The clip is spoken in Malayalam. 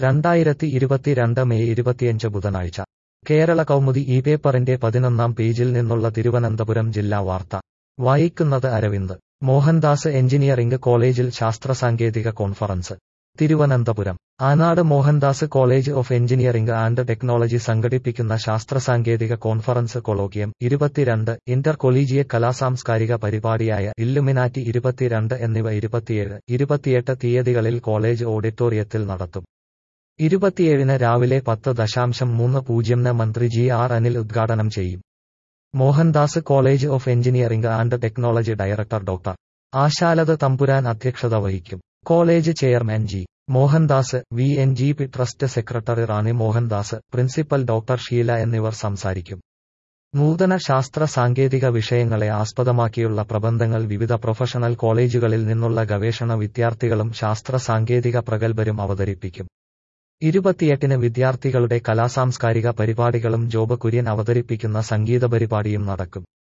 രണ്ടായിരത്തി ഇരുപത്തിരണ്ട് മെയ് ഇരുപത്തിയഞ്ച് ബുധനാഴ്ച കേരള കൗമുദി ഈ പേപ്പറിന്റെ പതിനൊന്നാം പേജിൽ നിന്നുള്ള തിരുവനന്തപുരം ജില്ലാ വാർത്ത വായിക്കുന്നത് അരവിന്ദ് മോഹൻദാസ് എഞ്ചിനീയറിംഗ് കോളേജിൽ ശാസ്ത്ര സാങ്കേതിക conference Thiruvananthapuram Anad Mohandas college of engineering and technology സംഘടിപ്പിക്കുന്ന ശാസ്ത്ര സാങ്കേതിക കോൺഫറൻസ് കൊളോക്കിയം ഇരുപത്തിരണ്ട് ഇന്റർ കൊളീജിയറ്റ് കലാസാംസ്കാരിക പരിപാടിയായ ഇല്ലുമിനാറ്റി ഇരുപത്തിരണ്ട് എന്നിവ ഇരുപത്തിയേഴ് ഇരുപത്തിയെട്ട് തീയതികളിൽ കോളേജ് ഓഡിറ്റോറിയത്തിൽ നടത്തും ഇരുപത്തിയേഴിന് രാവിലെ പത്ത് ദശാംശം മൂന്ന് പൂജ്യംന് മന്ത്രി ജി ആർ അനിൽ ഉദ്ഘാടനം ചെയ്യും Mohandas college of engineering and technology director doctor Ashalath Thampuran അധ്യക്ഷത വഹിക്കും college chairman G Mohandas V N G P trust secretary Rani Mohandas principal doctor Sheela എന്നിവർ സംസാരിക്കും നൂതന ശാസ്ത്ര സാങ്കേതിക വിഷയങ്ങളെ ആസ്പദമാക്കിയുള്ള പ്രബന്ധങ്ങൾ വിവിധ പ്രൊഫഷണൽ കോളേജുകളിൽ നിന്നുള്ള ഗവേഷണ വിദ്യാർത്ഥികളും ശാസ്ത്ര സാങ്കേതിക പ്രഗത്ഭരും അവതരിപ്പിക്കും ഇരുപത്തിയെട്ടിന് വിദ്യാർത്ഥികളുടെ കലാസാംസ്കാരിക പരിപാടികളും ജോബ് കുര്യൻ അവതരിപ്പിക്കുന്ന സംഗീത പരിപാടിയും നടക്കും